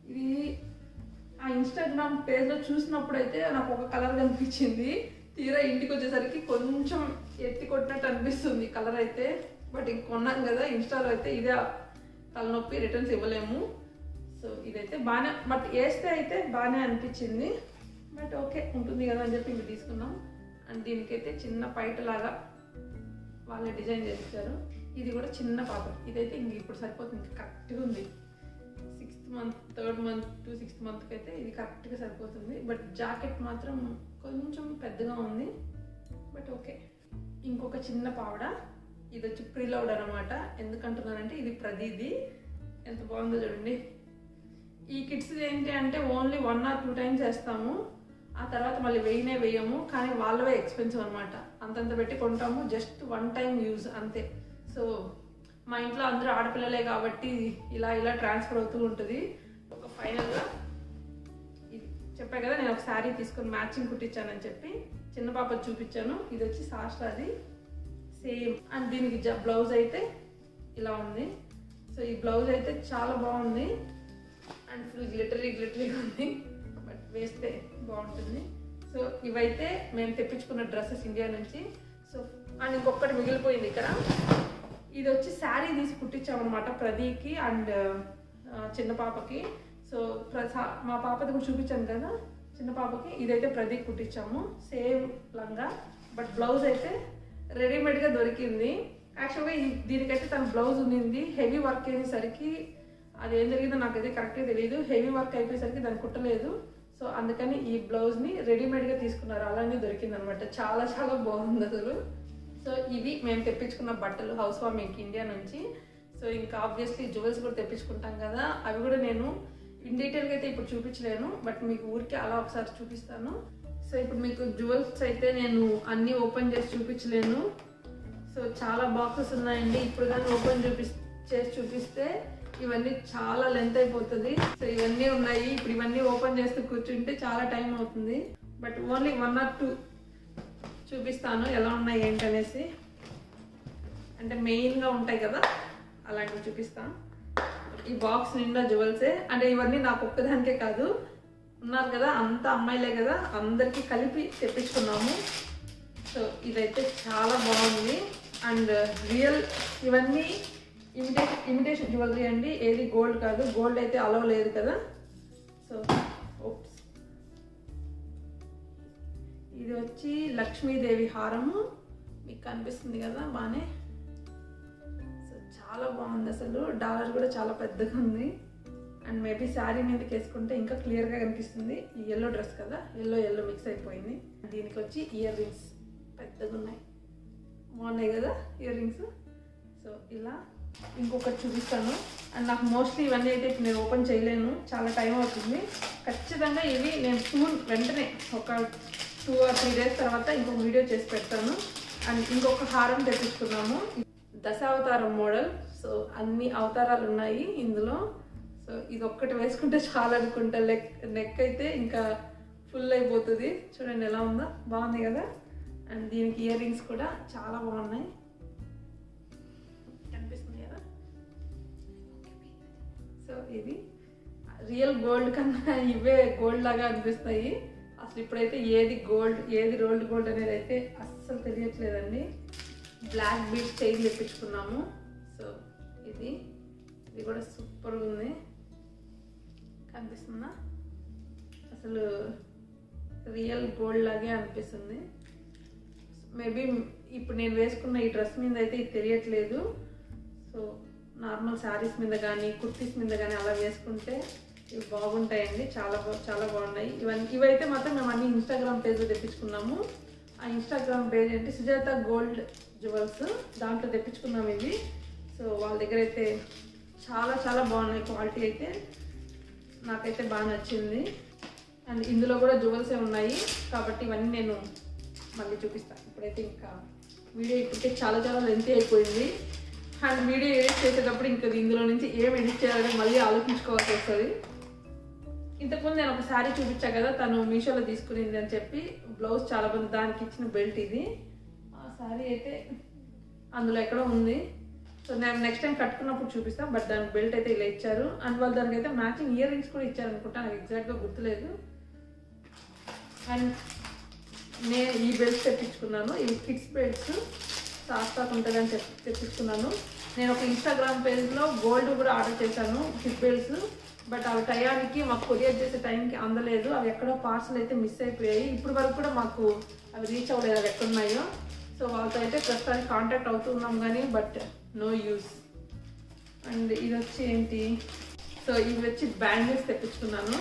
Speaker 1: ఇది ఆ ఇన్స్టాగ్రామ్ పేజ్లో చూసినప్పుడు అయితే నాకు ఒక కలర్ కనిపించింది తీరా ఇంటికి వచ్చేసరికి కొంచెం ఎత్తి కొట్టినట్టు అనిపిస్తుంది కలర్ అయితే బట్ ఇంక కొన్నాం కదా ఇన్స్టాలో అయితే ఇదే తలనొప్పి రిటర్న్స్ ఇవ్వలేము సో ఇదైతే బాగానే బట్ వేస్తే అయితే బాగానే అనిపించింది బట్ ఓకే ఉంటుంది కదా అని చెప్పి ఇంక తీసుకున్నాం అండ్ దీనికైతే చిన్న పైట లాగా వాళ్ళే డిజైన్ చేశారు ఇది కూడా చిన్న పాప ఇదైతే ఇంక ఇప్పుడు సరిపోతుంది ఇంకా కరెక్ట్గా ఉంది sixth month third month to sixth మంత్కి అయితే ఇది కరెక్ట్గా సరిపోతుంది బట్ జాకెట్ మాత్రం కొంచెం పెద్దగా ఉంది బట్ ఓకే ఇంకొక చిన్న పావడ ఇది వచ్చి ప్రీలౌడ్ అనమాట ఎందుకంటున్నానంటే ఇది ప్రదీది ఎంత బాగుందో చూడండి ఈ కిట్స్ ఏంటి అంటే only one or two times వేస్తాము ఆ తర్వాత మళ్ళీ వేయనే వేయము కానీ వాళ్ళవే ఎక్స్పెన్సివ్ అనమాట అంతంత పెట్టి కొంటాము జస్ట్ వన్ టైం యూజ్ అంతే సో మా ఇంట్లో అందరూ ఆడపిల్లలే కాబట్టి ఇలా ఇలా ట్రాన్స్ఫర్ అవుతూ ఉంటుంది ఒక ఫైనల్గా ఇది చెప్పా కదా నేను ఒక శారీ తీసుకొని మ్యాచింగ్ కుట్టించానని చెప్పి చిన్న పాప చూపించాను ఇది వచ్చి సాస్ట్రాది సేమ్ అండ్ దీనికి జ బ్లౌజ్ అయితే ఇలా ఉంది సో ఈ బ్లౌజ్ అయితే చాలా బాగుంది అండ్ ఫుల్ గ్లిటరీ గ్లిటరీగా ఉంది బట్ వేస్తే బాగుంటుంది సో ఇవైతే మేము తెప్పించుకున్న డ్రెస్సెస్ ఇండియా నుంచి సో అండ్ ఇంకొకటి మిగిలిపోయింది ఇక్కడ ఇది వచ్చి శారీ తీసి కుట్టించామన్నమాట ప్రదీప్కి అండ్ చిన్న పాపకి సో ప్రసా మా పాపది కూడా చూపించాను కదా చిన్న పాపకి ఇదైతే ప్రదీప్ కుట్టించాము సేమ్ లంగా బట్ బ్లౌజ్ అయితే రెడీమేడ్గా దొరికింది యాక్చువల్గా ఈ- దీనికైతే తన బ్లౌజ్ ఉండింది హెవీ వర్క్ అయ్యేసరికి అది ఏం జరిగిందో నాకైతే కరెక్ట్గా తెలియదు హెవీ వర్క్ అయిపోయేసరికి దాన్ని కుట్టలేదు సో అందుకని ఈ బ్లౌజ్ని రెడీమేడ్గా తీసుకున్నారు అలానే దొరికింది అనమాట చాలా చాలా బాగుంది అసలు సో ఇవి మేము తెప్పించుకున్న బట్టలు హౌస్ వార్మింగ్ ఇండియా నుంచి సో ఇంకా ఆబ్వియస్లీ జ్యువెల్స్ కూడా తెప్పించుకుంటాం కదా అవి కూడా నేను ఇన్ డీటెయిల్గా అయితే ఇప్పుడు చూపించలేను బట్ మీకు ఊరికే అలా ఒకసారి చూపిస్తాను సో ఇప్పుడు మీకు జ్యువెల్స్ అయితే నేను అన్నీ ఓపెన్ చేసి చూపించలేను సో చాలా బాక్సెస్ ఉన్నాయండి ఇప్పుడు కానీ ఓపెన్ చూపి చేసి చూపిస్తే ఇవన్నీ చాలా లెంత్ అయిపోతుంది సో ఇవన్నీ ఉన్నాయి ఇప్పుడు ఇవన్నీ ఓపెన్ చేస్తూ కూర్చుంటే చాలా టైం అవుతుంది but only one or two చూపిస్తాను ఎలా ఉన్నాయి ఏంటనేసి అంటే మెయిన్గా ఉంటాయి కదా అలాంటివి చూపిస్తాను ఈ బాక్స్ నిండా జ్యువెల్సే అంటే ఇవన్నీ నాకు ఒక్కదానికే కాదు ఉన్నారు కదా అంత అమ్మాయిలే కదా అందరికీ కలిపి తెప్పించుకున్నాము సో ఇదైతే చాలా బాగుంది అండ్ రియల్ ఇవన్నీ ఇమిటేషన్ ఇమిటేషన్ జ్యువెలరీ అండి ఏది గోల్డ్ కాదు గోల్డ్ అయితే అలవ లేదు కదా సో ఓప్స్ ఇది వచ్చి లక్ష్మీదేవి హారము మీకు కనిపిస్తుంది కదా బాగానే సో చాలా బాగుంది అసలు డాలర్ కూడా చాలా పెద్దగా ఉంది అండ్ మేబీ శారీ మీదకి వేసుకుంటే ఇంకా క్లియర్గా కనిపిస్తుంది ఈ ఎల్లో డ్రెస్ కదా ఎల్లో ఎల్లో మిక్స్ అయిపోయింది దీనికి వచ్చి ఇయర్ రింగ్స్ పెద్దగా ఉన్నాయి బాగున్నాయి కదా ఇయర్ రింగ్స్ సో ఇలా ఇంకొకటి చూపిస్తాను అండ్ నాకు మోస్ట్లీ ఇవన్నీ అయితే ఇప్పుడు నేను ఓపెన్ చేయలేను చాలా టైం అవుతుంది ఖచ్చితంగా ఇవి నేను సూన్ వెంటనే ఒక టూ ఆర్ త్రీ డేస్ తర్వాత ఇంకొక వీడియో చేసి పెడతాను అండ్ ఇంకొక హారం తెప్పించుకున్నాము దశావతారం మోడల్ సో అన్ని అవతారాలు ఉన్నాయి ఇందులో సో ఇది ఒక్కటి వేసుకుంటే చాలా అనుకుంటా లెక్ నెక్ అయితే ఇంకా ఫుల్ అయిపోతుంది చూడండి ఎలా ఉందో బాగుంది కదా అండ్ దీనికి ఇయర్ రింగ్స్ కూడా చాలా బాగున్నాయి కనిపిస్తుంది కదా సో ఇది రియల్ గోల్డ్ కన్నా ఇవే గోల్డ్ లాగా అనిపిస్తాయి అసలు ఇప్పుడైతే ఏది గోల్డ్ ఏది రోల్డ్ గోల్డ్ అనేది అయితే అస్సలు తెలియట్లేదండి బ్లాక్ బీట్ చైన్ తెప్పించుకున్నాము సో ఇది ఇది కూడా సూపర్ ఉంది కనిపిస్తుందా అసలు రియల్ గోల్డ్ లాగే అనిపిస్తుంది మేబీ ఇప్పుడు నేను వేసుకున్న ఈ డ్రెస్ మీద అయితే ఇది తెలియట్లేదు సో నార్మల్ శారీస్ మీద కానీ కుర్తీస్ మీద కానీ అలా వేసుకుంటే ఇవి బాగుంటాయండి చాలా బా చాలా బాగున్నాయి ఇవన్నీ ఇవైతే మాత్రం మేము అన్ని ఇన్స్టాగ్రామ్ పేజ్లో తెప్పించుకున్నాము ఆ ఇన్స్టాగ్రామ్ పేజ్ ఏంటి సుజాత గోల్డ్ జ్యువెల్స్ దాంట్లో తెప్పించుకున్నాము ఇవి సో వాళ్ళ దగ్గర అయితే చాలా చాలా బాగున్నాయి క్వాలిటీ అయితే నాకైతే బాగా నచ్చింది అండ్ ఇందులో కూడా జ్యువెల్సే ఉన్నాయి కాబట్టి ఇవన్నీ నేను మళ్ళీ చూపిస్తాను ఇప్పుడైతే ఇంకా వీడియో ఇప్పటికే చాలా చాలా లెంత్ అయిపోయింది అండ్ వీడియో ఎడిట్ చేసేటప్పుడు ఇంకా ఇందులో నుంచి ఏం ఎడిట్ చేయాలని మళ్ళీ ఆలోచించుకోవాల్సి వస్తుంది ఇంతకుముందు నేను ఒక శారీ చూపించా కదా తను మీషోలో తీసుకునింది అని చెప్పి బ్లౌజ్ చాలా బాగుంది దానికి ఇచ్చిన బెల్ట్ ఇది ఆ శారీ అయితే అందులో ఎక్కడో ఉంది సో నేను నెక్స్ట్ టైం కట్టుకున్నప్పుడు చూపిస్తాను బట్ దానికి బెల్ట్ అయితే ఇలా ఇచ్చారు అండ్ వాళ్ళు దానికి అయితే మ్యాచింగ్ ఇయర్ రింగ్స్ కూడా ఇచ్చారు అనుకుంటా నాకు ఎగ్జాక్ట్గా గుర్తులేదు అండ్ నేను ఈ బెల్ట్స్ తెప్పించుకున్నాను ఇవి కిడ్స్ బెల్ట్స్ సాఫ్ట్ ఉంటుందని చెప్పి తెప్పించుకున్నాను నేను ఒక ఇన్స్టాగ్రామ్ పేజ్లో గోల్డ్ కూడా ఆర్డర్ చేశాను కిడ్ బెల్ట్స్ బట్ అవి టయానికి మాకు కొరియర్ చేసే టైంకి అందలేదు అవి ఎక్కడో పార్సల్ అయితే మిస్ అయిపోయాయి ఇప్పుడు వరకు కూడా మాకు అవి రీచ్ అవ్వలేదు అవి ఎక్కడున్నాయో సో వాళ్ళతో అయితే ప్రస్తుతానికి కాంటాక్ట్ అవుతున్నాం కానీ బట్ నో యూస్ అండ్ ఇది వచ్చి ఏంటి సో ఇవి వచ్చి బ్యాంగిల్స్ తెప్పించుకున్నాను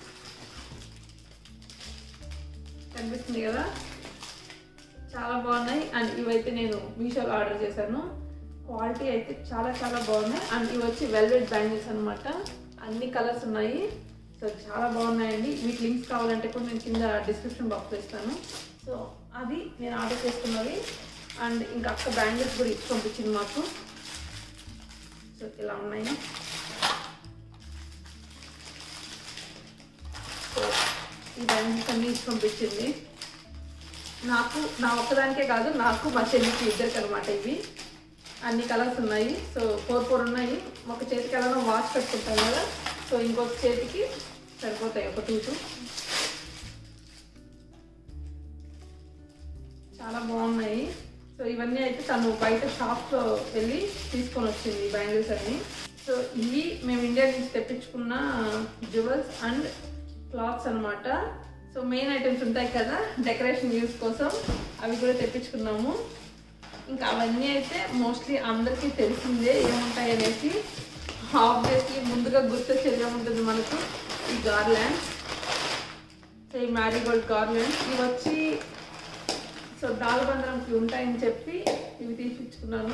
Speaker 1: కనిపిస్తుంది కదా చాలా బాగున్నాయి అండ్ ఇవైతే నేను మీషోలో ఆర్డర్ చేశాను క్వాలిటీ అయితే చాలా చాలా బాగున్నాయి అండ్ ఇవి వచ్చి వెల్వెట్ బ్యాంగిల్స్ అనమాట అన్ని కలర్స్ ఉన్నాయి సో చాలా బాగున్నాయండి వీటి లింక్స్ కావాలంటే కూడా నేను కింద డిస్క్రిప్షన్ బాక్స్లో ఇస్తాను సో అది నేను ఆర్డర్ చేసుకున్నవి అండ్ ఇంకా అక్క బ్యాంగిల్స్ కూడా ఇచ్చి పంపించింది మాకు సో ఇలా ఉన్నాయి సో ఈ బ్యాంగిల్స్ అన్ని ఇచ్చి పంపించింది నాకు నా ఒక్కదానికే కాదు నాకు మా చెల్లికి ఇద్దరికి అనమాట ఇవి అన్ని కలర్స్ ఉన్నాయి సో ఫోర్ ఫోర్ ఉన్నాయి ఒక చేతికి ఎలా వాచ్ పెట్టుకుంటాం కదా సో ఇంకొక చేతికి సరిపోతాయి ఒక టూ టూ చాలా బాగున్నాయి సో ఇవన్నీ అయితే తను బయట షాప్లో వెళ్ళి తీసుకొని వచ్చింది బ్యాంగిల్స్ అన్ని సో ఇవి మేము ఇండియా నుంచి తెప్పించుకున్న జ్యువెల్స్ అండ్ క్లాత్స్ అన్నమాట సో మెయిన్ ఐటమ్స్ ఉంటాయి కదా డెకరేషన్ యూస్ కోసం అవి కూడా తెప్పించుకున్నాము ఇంకా అవన్నీ అయితే మోస్ట్లీ అందరికీ తెలిసిందే ఏముంటాయి అనేసి ఆబ్వియస్లీ ముందుగా గుర్తొచ్చేది ఏముంటుంది మనకు ఈ గార్లాండ్ సో ఈ మ్యారీగోల్డ్ గార్లాండ్ ఇవి వచ్చి సో దాలబందరంకి ఉంటాయని చెప్పి ఇవి తీసిచ్చుకున్నాను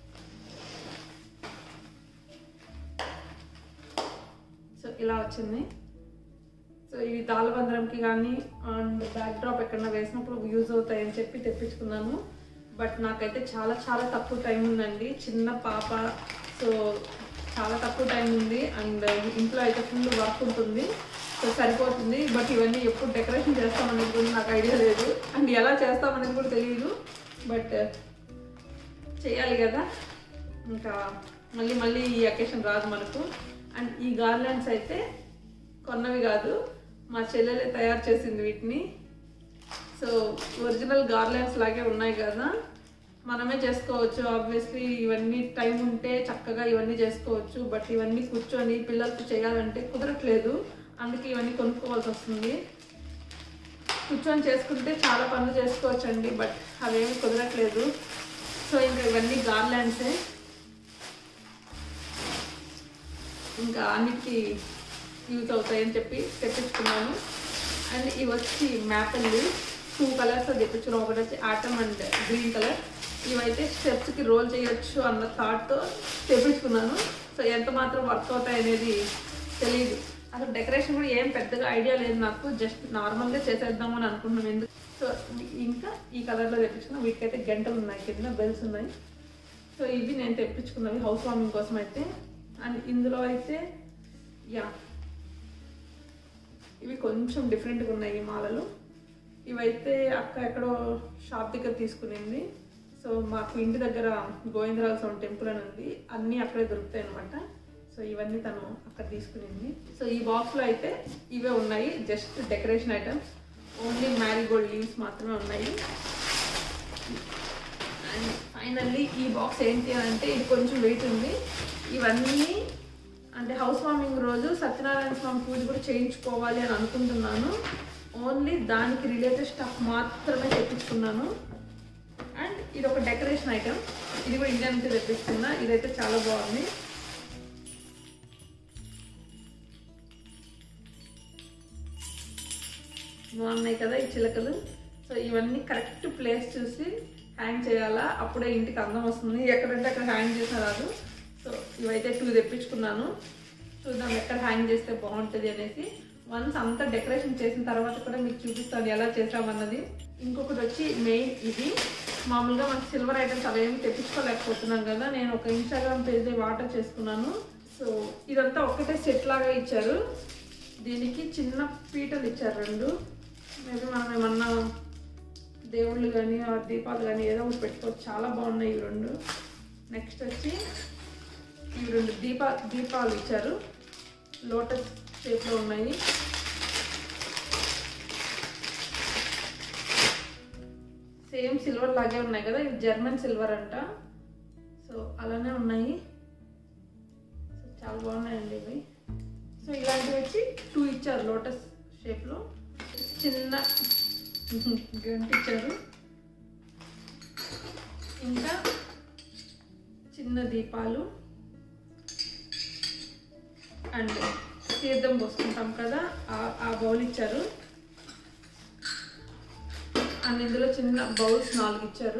Speaker 1: సో ఇలా వచ్చింది సో ఇవి దాలబందరంకి కానీ అండ్ బ్యాక్ డ్రాప్ ఎక్కడన్నా వేసినప్పుడు యూజ్ అవుతాయని చెప్పి తెప్పించుకున్నాను బట్ నాకైతే చాలా చాలా తక్కువ టైం ఉందండి చిన్న పాప సో చాలా తక్కువ టైం ఉంది అండ్ ఇంట్లో అయితే ఫుల్ వర్క్ ఉంటుంది సో సరిపోతుంది బట్ ఇవన్నీ ఎప్పుడు డెకరేషన్ చేస్తామనేది కూడా నాకు ఐడియా లేదు అండ్ ఎలా చేస్తామనేది కూడా తెలియదు బట్ చేయాలి కదా ఇంకా మళ్ళీ మళ్ళీ ఈ అకేషన్ రాదు మనకు అండ్ ఈ గార్లెండ్స్ అయితే కొన్నవి కాదు మా చెల్లెలే తయారు చేసింది వీటిని సో ఒరిజినల్ గార్లెండ్స్ లాగే ఉన్నాయి కదా మనమే చేసుకోవచ్చు ఆబ్వియస్లీ ఇవన్నీ టైం ఉంటే చక్కగా ఇవన్నీ చేసుకోవచ్చు బట్ ఇవన్నీ కూర్చొని పిల్లలకు చేయాలంటే కుదరట్లేదు అందుకే ఇవన్నీ కొనుక్కోవాల్సి వస్తుంది కూర్చొని చేసుకుంటే చాలా పనులు చేసుకోవచ్చండి బట్ అవేమి కుదరట్లేదు సో ఇంకా ఇవన్నీ గార్లాండ్సే ఇంకా అన్నిటికీ యూజ్ అవుతాయని చెప్పి తెప్పించుకున్నాను అండ్ ఇవి వచ్చి మ్యాపిల్ టూ కలర్స్ తెప్పించుకున్నాం ఒకటి వచ్చి ఆటమ్ అండ్ గ్రీన్ కలర్ ఇవైతే స్టెప్స్కి రోల్ చేయొచ్చు అన్న థాట్తో తెప్పించుకున్నాను సో ఎంత మాత్రం వర్క్ అవుతాయి అనేది తెలియదు అసలు డెకరేషన్ కూడా ఏం పెద్దగా ఐడియా లేదు నాకు జస్ట్ నార్మల్గా చేసేద్దాము అని అనుకుంటున్నాను ఎందుకు సో ఇంకా ఈ కలర్లో తెప్పించుకున్నాం వీటికైతే గంటలు ఉన్నాయి కింద బెల్స్ ఉన్నాయి సో ఇవి నేను తెప్పించుకున్నవి హౌస్ వార్మింగ్ కోసం అయితే అండ్ ఇందులో అయితే యా ఇవి కొంచెం డిఫరెంట్గా ఉన్నాయి ఈ మాలలు ఇవైతే అక్క ఎక్కడో షాప్ దగ్గర తీసుకునింది సో మాకు ఇంటి దగ్గర గోవిందరాజ స్వామి టెంపుల్ అని ఉంది అన్నీ అక్కడే దొరుకుతాయి అనమాట సో ఇవన్నీ తను అక్కడ తీసుకునింది సో ఈ బాక్స్లో అయితే ఇవే ఉన్నాయి just decoration items only marigold leaves మాత్రమే ఉన్నాయి అండ్ ఫైనల్లీ ఈ బాక్స్ ఏంటి అని అంటే ఇది కొంచెం వెయిట్ ఉంది ఇవన్నీ అంటే హౌస్ వార్మింగ్ రోజు సత్యనారాయణ స్వామి పూజ కూడా చేయించుకోవాలి అని అనుకుంటున్నాను ఓన్లీ దానికి రిలేటెడ్ స్టఫ్ మాత్రమే తెప్పించుకున్నాను అండ్ ఇది ఒక డెకరేషన్ ఐటమ్ ఇది కూడా ఇండియా నుంచి తెప్పించుకున్నా ఇదైతే చాలా బాగుంది బాగున్నాయి కదా ఈ చిలకలు సో ఇవన్నీ కరెక్ట్ ప్లేస్ చూసి హ్యాంగ్ చేయాలా అప్పుడే ఇంటికి అందం వస్తుంది ఎక్కడంటే అక్కడ హ్యాంగ్ చేసిన రాదు సో ఇవైతే టూ తెప్పించుకున్నాను చూద్దాం ఎక్కడ హ్యాంగ్ చేస్తే బాగుంటుంది అనేసి వన్స్ అంతా డెకరేషన్ చేసిన తర్వాత కూడా మీకు చూపిస్తాను ఎలా చేసామన్నది ఇంకొకటి వచ్చి మెయిన్ ఇది మామూలుగా మనకి సిల్వర్ ఐటమ్స్ అవేమి తెప్పించుకోలేకపోతున్నాం కదా నేను ఒక ఇన్స్టాగ్రామ్ పేజ్ వాటర్ చేసుకున్నాను సో ఇదంతా ఒక్కటే సెట్ లాగా ఇచ్చారు దీనికి చిన్న పీటలు ఇచ్చారు రెండు మేబీ మనం ఏమన్నా దేవుళ్ళు కానీ ఆ దీపాలు కానీ ఏదో ఒకటి పెట్టుకోవచ్చు చాలా బాగున్నాయి ఈ రెండు నెక్స్ట్ వచ్చి ఇవి రెండు దీపా దీపాలు ఇచ్చారు లోటస్ షేప్లో ఉన్నాయి సేమ్ సిల్వర్ లాగే ఉన్నాయి కదా ఇవి జర్మన్ సిల్వర్ అంట సో అలానే ఉన్నాయి సో చాలా బాగున్నాయండి ఇవి సో ఇలాంటివి వచ్చి టూ ఇచ్చారు లోటస్ షేప్లో చిన్న గంట ఇచ్చారు ఇంకా చిన్న దీపాలు అండ్ తీర్థం పోసుకుంటాం కదా ఆ- ఆ బౌల్ ఇచ్చారు అండ్ ఇందులో చిన్న బౌల్స్ నాలుగు ఇచ్చారు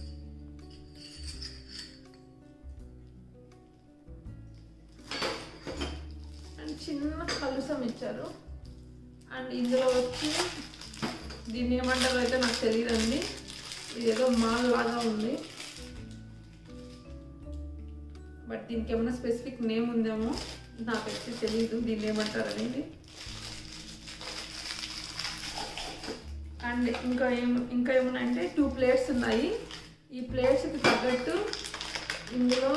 Speaker 1: అండ్ చిన్న కలుసం ఇచ్చారు అండ్ ఇందులో వచ్చి దీన్ని ఏమంటారో అయితే నాకు తెలియదండి ఇది ఏదో మాల్ లాగా ఉంది బట్ దీనికి ఏమైనా స్పెసిఫిక్ నేమ్ ఉందేమో నాకైతే తెలియదు దీన్ని ఏమంటారు అనేది అండ్ ఇంకా ఏం ఇంకా ఏమున్నాయంటే టూ ప్లేట్స్ ఉన్నాయి ఈ ప్లేట్స్కి తగ్గట్టు ఇందులో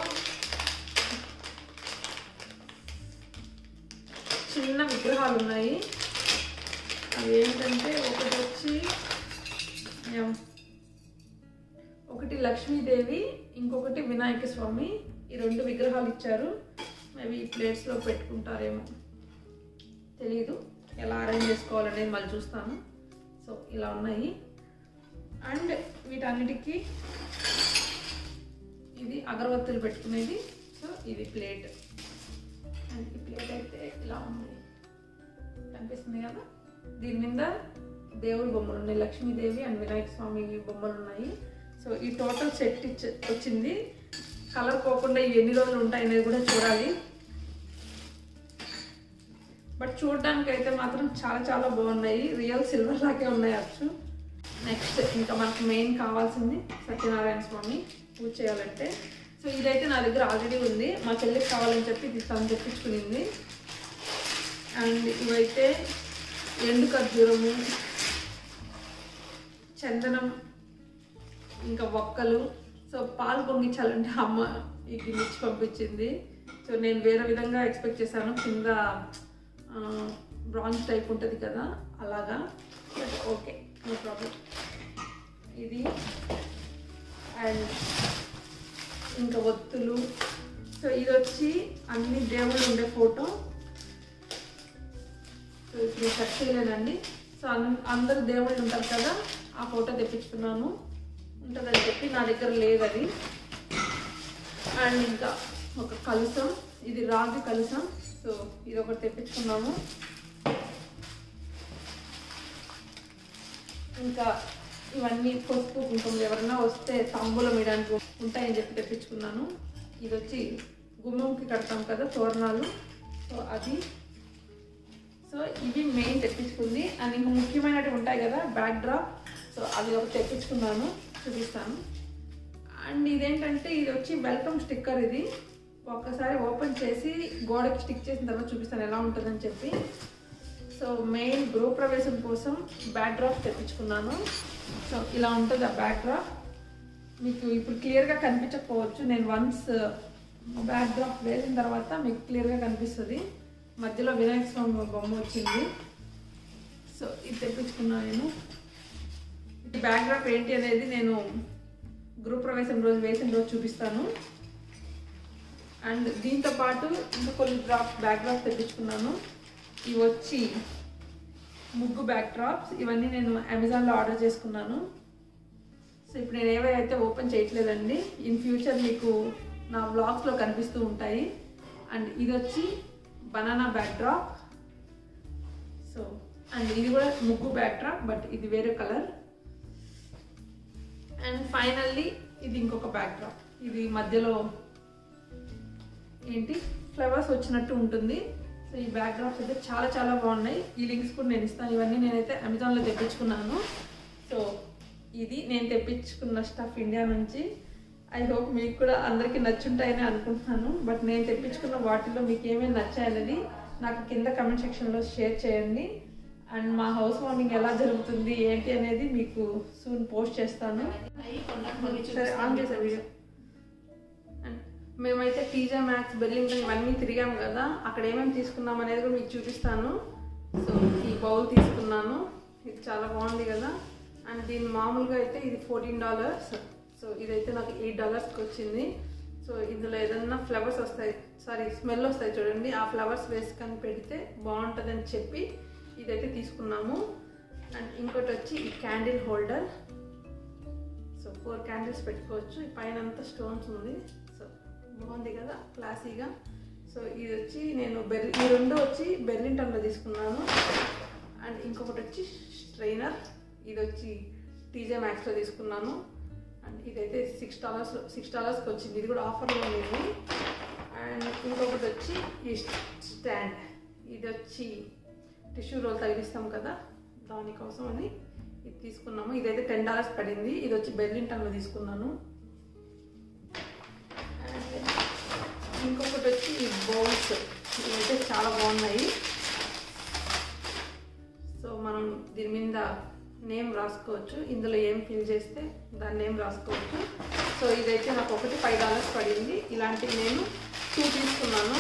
Speaker 1: చిన్న విగ్రహాలు ఉన్నాయి అవి ఏంటంటే ఒకటి వచ్చి ఏం, ఒకటి లక్ష్మీదేవి ఇంకొకటి వినాయక స్వామి ఈ రెండు విగ్రహాలు ఇచ్చారు మేబీ ఈ ప్లేట్స్లో పెట్టుకుంటారేమో తెలీదు ఎలా అరేంజ్ చేసుకోవాలనేది మళ్ళీ చూస్తాను సో ఇలా ఉన్నాయి అండ్ వీటన్నిటికీ ఇది అగరబత్తులు పెట్టుకునేది సో ఇది ప్లేట్ అండ్ ఈ ప్లేట్ అయితే ఇలా ఉంది కనిపిస్తుంది కదా దీని మీద దేవుడి బొమ్మలు ఉన్నాయి లక్ష్మీదేవి అండ్ వినాయక స్వామి బొమ్మలు ఉన్నాయి సో ఈ టోటల్ సెట్ ఇచ్చ వచ్చింది కలర్ పోకుండా ఇవి ఎన్ని రోజులు ఉంటాయి అనేది కూడా చూడాలి బట్ చూడడానికి అయితే మాత్రం చాలా చాలా బాగున్నాయి రియల్ సిల్వర్ లాగే ఉన్నాయి అచ్చు నెక్స్ట్ ఇంకా మనకు మెయిన్ కావాల్సింది సత్యనారాయణ స్వామి పూజ చేయాలంటే సో ఇదైతే నా దగ్గర ఆల్రెడీ ఉంది మా చెల్లికి కావాలని చెప్పి ఇది తను తెప్పించుకునింది అండ్ ఇవైతే ఎండు ఖర్జూరము చందనం ఇంకా ఒక్కలు సో పాలు పొంగించాలంటే అమ్మ ఈ గిన్నె ఇచ్చి పంపించింది సో నేను వేరే విధంగా ఎక్స్పెక్ట్ చేశాను కింద బ్రాంచ్ టైప్ ఉంటుంది కదా అలాగా బట్ ఓకే నో ప్రాబ్లం ఇది అండ్ ఇంకా ఒత్తులు సో ఇది వచ్చి అన్ని దేవుళ్ళు ఉండే ఫోటో సో ఇప్పుడు కట్ చేయలేదండి సో అన్- అందరు దేవుళ్ళు ఉంటారు కదా ఆ ఫోటో తెప్పించుకున్నాను ఉంటుందని చెప్పి నా దగ్గర లేదు అది అండ్ ఇంకా ఒక కలుసం ఇది రాగి కలుసం సో ఇది ఒకటి తెప్పించుకున్నాము ఇంకా ఇవన్నీ పసుపు కుంకుమ ఎవరైనా వస్తే తాంబూలం వేయడానికి ఉంటాయని చెప్పి తెప్పించుకున్నాను ఇది వచ్చి గుమ్మంకి కడతాం కదా తోరణాలు సో అది సో ఇవి మెయిన్ తెప్పించుకుంది అండ్ ఇంకా ముఖ్యమైనవి ఉంటాయి కదా బ్యాక్ డ్రాప్ సో అది ఒకటి తెప్పించుకున్నాను చూపిస్తాను అండ్ ఇదేంటంటే ఇది వచ్చి వెల్కమ్ స్టిక్కర్ ఇది ఒక్కసారి ఓపెన్ చేసి గోడకి స్టిక్ చేసిన తర్వాత చూపిస్తాను ఎలా ఉంటుందని చెప్పి సో మెయిన్ గృహప్రవేశం కోసం బ్యాక్ డ్రాప్ తెప్పించుకున్నాను సో ఇలా ఉంటుంది ఆ బ్యాక్ డ్రాప్ మీకు ఇప్పుడు క్లియర్గా కనిపించకపోవచ్చు నేను వన్స్ బ్యాక్ డ్రాప్ వేసిన తర్వాత మీకు క్లియర్గా కనిపిస్తుంది మధ్యలో వినాయక స్వామి బొమ్మ వచ్చింది సో ఇది తెప్పించుకున్నాను నేను ఈ బ్యాక్ డ్రాప్ ఏంటి అనేది నేను గృహప్రవేశం రోజు వేసిన రోజు చూపిస్తాను అండ్ దీంతో పాటు ఇంకా కొన్ని డ్రాప్ బ్యాక్ డ్రాప్ తెప్పించుకున్నాను ఇవి వచ్చి ముగ్గు బ్యాక్ డ్రాప్స్ ఇవన్నీ నేను అమెజాన్లో ఆర్డర్ చేసుకున్నాను సో ఇప్పుడు నేను ఏవైతే ఓపెన్ చేయట్లేదండి ఇన్ ఫ్యూచర్ మీకు నా వ్లాగ్స్లో కనిపిస్తూ ఉంటాయి అండ్ ఇది వచ్చి banana backdrop so and ఇది కూడా ముగ్గు బ్యాక్ డ్రాప్ బట్ ఇది వేరే కలర్ అండ్ ఫైనల్లీ ఇది ఇంకొక బ్యాక్ డ్రాప్ ఇది మధ్యలో ఏంటి ఫ్లవర్స్ వచ్చినట్టు ఉంటుంది సో ఈ బ్యాక్ డ్రాప్స్ అయితే చాలా చాలా బాగున్నాయి ఈ లింక్స్ కూడా నేను ఇస్తాను ఇవన్నీ నేనైతే అమెజాన్లో తెప్పించుకున్నాను సో ఇది నేను తెప్పించుకున్న స్టఫ్ ఇండియా నుంచి ఐ హోప్ మీకు కూడా అందరికీ నచ్చుంటాయని అనుకుంటున్నాను బట్ నేను తెప్పించుకున్న వాటిలో మీకు ఏమేమి నచ్చాయనేది నాకు కింద కమెంట్ సెక్షన్లో షేర్ చేయండి అండ్ మా హౌస్ వార్మింగ్ ఎలా జరుగుతుంది ఏంటి అనేది మీకు సూన్ పోస్ట్ చేస్తాను సరే ఆన్ చేసే వీడియో మేమైతే టీజా మ్యాక్స్ బెల్లింగ్టన్ ఇవన్నీ తిరిగాం కదా అక్కడ ఏమేమి తీసుకున్నాం అనేది కూడా మీకు చూపిస్తాను సో ఈ బౌల్ తీసుకున్నాను ఇది చాలా బాగుంది కదా అండ్ దీని మామూలుగా అయితే ఇది ఫోర్టీన్ డాలర్స్ సో ఇదైతే నాకు ఎయిట్ డాలర్స్కి వచ్చింది సో ఇందులో ఏదన్నా ఫ్లవర్స్ వస్తాయి సారీ స్మెల్ వస్తాయి చూడండి ఆ ఫ్లవర్స్ వేసుకొని పెడితే బాగుంటుందని చెప్పి ఇదైతే తీసుకున్నాము అండ్ ఇంకోటి వచ్చి ఈ candle holder so four candles పెట్టుకోవచ్చు ఈ పైన అంతా స్టోన్స్ ఉంది సో బాగుంది కదా క్లాసీగా సో ఇది వచ్చి నేను బెర్లి ఈ రెండు వచ్చి బెర్లింటన్లో తీసుకున్నాను అండ్ ఇంకొకటి వచ్చి స్ట్రైనర్ ఇది వచ్చి టీజే మ్యాక్స్లో తీసుకున్నాను అండ్ ఇదైతే సిక్స్ డాలర్స్ సిక్స్ డాలర్స్కి వచ్చింది ఇది కూడా ఆఫర్లో ఉంది అండ్ ఇంకొకటి వచ్చి ఈ స్టాండ్ ఇది వచ్చి టిష్యూ రోల్ తగిలిస్తాం కదా దానికోసం అని ఇది తీసుకున్నాము ఇదైతే టెన్ డాలర్స్ పడింది ఇది వచ్చి బెర్లింటన్లో తీసుకున్నాను అండ్ ఇంకొకటి వచ్చి ఈ బౌల్స్ ఇవైతే చాలా బాగున్నాయి సో మనం దీని మీద నేమ్ రాసుకోవచ్చు ఇందులో ఏం ఫిల్ చేస్తే దాని నేమ్ రాసుకోవచ్చు సో ఇదైతే నాకు ఒకటి ఫైవ్ డాలర్స్ పడింది ఇలాంటివి నేను టూ తీసుకున్నాను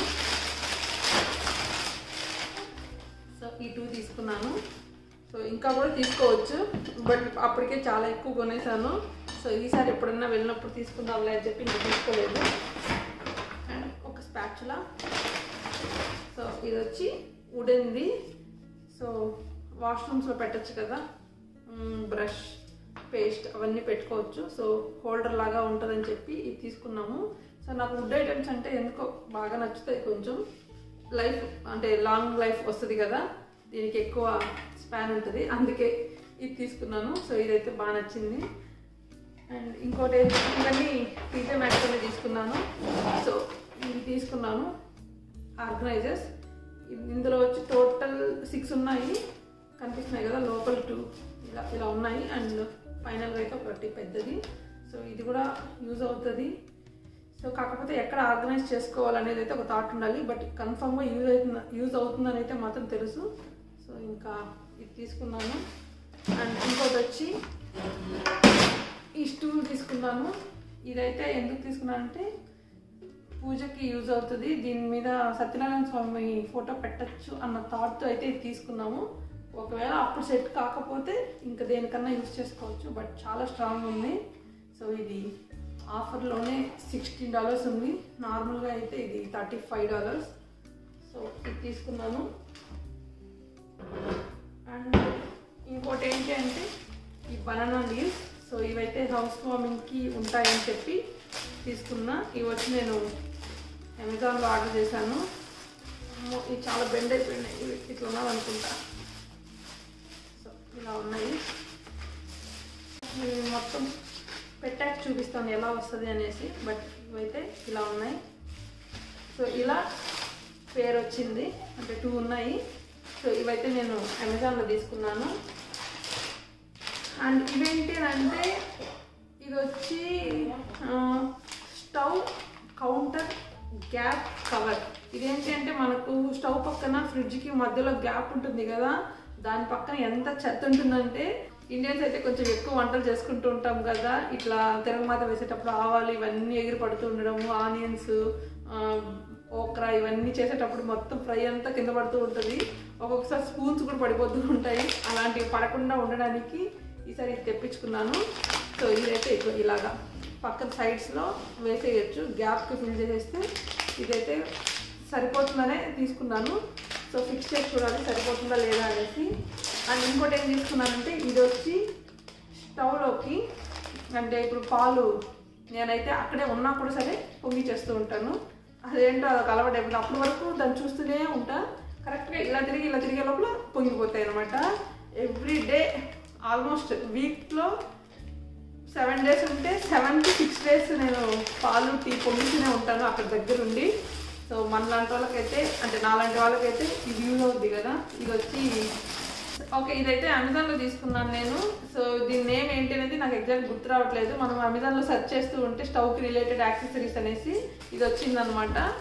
Speaker 1: సో ఈ టూ తీసుకున్నాను సో ఇంకా కూడా తీసుకోవచ్చు బట్ అప్పటికే చాలా ఎక్కువ కొనేసాను సో ఈసారి ఎప్పుడన్నా వెళ్ళినప్పుడు తీసుకుందాంలే అని చెప్పి నేను తీసుకోలేదు అండ్ ఒక స్పాచులా సో ఇది వచ్చి వుడెన్ది సో వాష్రూమ్స్లో పెట్టచ్చు కదా బ్రష్ పేస్ట్ అవన్నీ పెట్టుకోవచ్చు సో హోల్డర్ లాగా ఉంటుందని చెప్పి ఇది తీసుకున్నాము సో నాకు వుడ్ ఐటమ్స్ అంటే ఎందుకో బాగా నచ్చుతాయి కొంచెం లైఫ్ అంటే లాంగ్ లైఫ్ వస్తుంది కదా దీనికి ఎక్కువ స్పాన్ ఉంటుంది అందుకే ఇది తీసుకున్నాను సో ఇదైతే బాగా నచ్చింది అండ్ ఇంకోటి ఏంటంటే ఇవన్నీ టీచర్ మ్యాట్తోనే తీసుకున్నాను సో ఇవి తీసుకున్నాను ఆర్గనైజర్స్ ఇందులో వచ్చి టోటల్ సిక్స్ ఉన్నాయి కనిపిస్తున్నాయి కదా లోపల టూ ఇలా ఇలా ఉన్నాయి అండ్ ఫైనల్గా అయితే ఒకటి పెద్దది సో ఇది కూడా యూజ్ అవుతుంది సో కాకపోతే ఎక్కడ ఆర్గనైజ్ చేసుకోవాలనేది అయితే ఒక థాట్ ఉండాలి బట్ కన్ఫర్మ్గా యూజ్ అవుతుంది యూజ్ అవుతుందని అయితే మాత్రం తెలుసు సో ఇంకా ఇది తీసుకున్నాను అండ్ ఇంకోటి వచ్చి ఈ స్టూల్ తీసుకున్నాను ఇదైతే ఎందుకు తీసుకున్నానంటే పూజకి యూజ్ అవుతుంది దీని మీద సత్యనారాయణ స్వామి ఫోటో పెట్టచ్చు అన్న థాట్తో అయితే ఇది తీసుకున్నాము ఒకవేళ అప్పుడు సెట్ కాకపోతే ఇంకా దేనికన్నా యూజ్ చేసుకోవచ్చు బట్ చాలా స్ట్రాంగ్ ఉంది సో ఇది ఆఫర్లోనే సిక్స్టీన్ డాలర్స్ ఉంది నార్మల్గా అయితే ఇది థర్టీ ఫైవ్ డాలర్స్ సో ఇది తీసుకున్నాను అండ్ ఇంకోటి ఏంటి అంటే ఈ బనానా లీవ్స్ సో ఇవైతే హౌస్ వార్మింగ్కి ఉంటాయని చెప్పి తీసుకున్నా ఇవి వచ్చి నేను అమెజాన్లో ఆర్డర్ చేశాను అమ్మో, ఇవి చాలా బెండ్ అయిపోయినాయి ఇవి ఇట్లా ఉన్నది అనుకుంటా సో ఇలా ఉన్నాయి ఇవి మొత్తం పెట్టాక చూపిస్తాను ఎలా వస్తుంది అనేసి బట్ ఇవైతే ఇలా ఉన్నాయి సో ఇలా పేరు వచ్చింది అంటే టూ ఉన్నాయి సో ఇవైతే నేను అమెజాన్లో తీసుకున్నాను అండ్ ఇవేంటి అంటే ఇది వచ్చి ఆ, స్టవ్ కౌంటర్ గ్యాప్ కవర్ ఇదేంటి అంటే మనకు స్టవ్ పక్కన ఫ్రిడ్జ్కి మధ్యలో గ్యాప్ ఉంటుంది కదా దాని పక్కన ఎంత చెత్త ఉంటుందంటే ఇండియన్స్ అయితే కొంచెం ఎక్కువ వంటలు చేసుకుంటూ ఉంటాం కదా ఇట్లా తిరగమాత వేసేటప్పుడు ఆవాలు ఇవన్నీ ఎగిరి పడుతూ ఉండడము ఆనియన్స్ ఓక్రా ఇవన్నీ చేసేటప్పుడు మొత్తం ఫ్రై అంతా కింద పడుతూ ఉంటుంది ఒక్కొక్కసారి స్పూన్స్ కూడా పడిపోతూ ఉంటాయి అలాంటివి పడకుండా ఉండడానికి ఈసారి ఇది తెప్పించుకున్నాను సో ఇదైతే ఇగో ఇలాగా పక్కన సైడ్స్లో వేసేయచ్చు గ్యాప్కి ఫిల్ చేసేస్తే ఇదైతే సరిపోతుందనే తీసుకున్నాను సో ఫిక్స్ చేసి చూడాలి సరిపోతుందా లేదా అనేసి అండ్ ఇంకోటి ఏం తీసుకున్నానంటే ఇది వచ్చి స్టవ్లోకి అంటే ఇప్పుడు పాలు నేనైతే అక్కడే ఉన్నా కూడా సరే పొంగి చేస్తూ ఉంటాను అదేంటో అదొక అలవాటు అయిపోయింది అప్పటి వరకు దాన్ని చూస్తూనే ఉంటా కరెక్ట్గా ఇలా తిరిగి ఇలా తిరిగే లోపల పొంగిపోతాయి అనమాట ఎవ్రీ డే ఆల్మోస్ట్ వీక్లో సెవెన్ డేస్ ఉంటే సెవెన్ టు సిక్స్ డేస్ నేను పాలు టీ పొంగిస్తూనే ఉంటాను అక్కడ దగ్గరుండి సో మన లాంటి వాళ్ళకైతే అంటే నాలాంటి వాళ్ళకైతే ఇది యూజ్ అవుద్ది కదా ఇది వచ్చి ఓకే ఇదైతే అమెజాన్లో తీసుకున్నాను నేను సో దీని నేమ్ ఏంటి అనేది నాకు ఎగ్జాక్ట్ గుర్తు రావట్లేదు మనం అమెజాన్లో సెర్చ్ చేస్తూ ఉంటే స్టవ్కి రిలేటెడ్ యాక్సెసరీస్ అనేసి ఇది వచ్చిందనమాట సో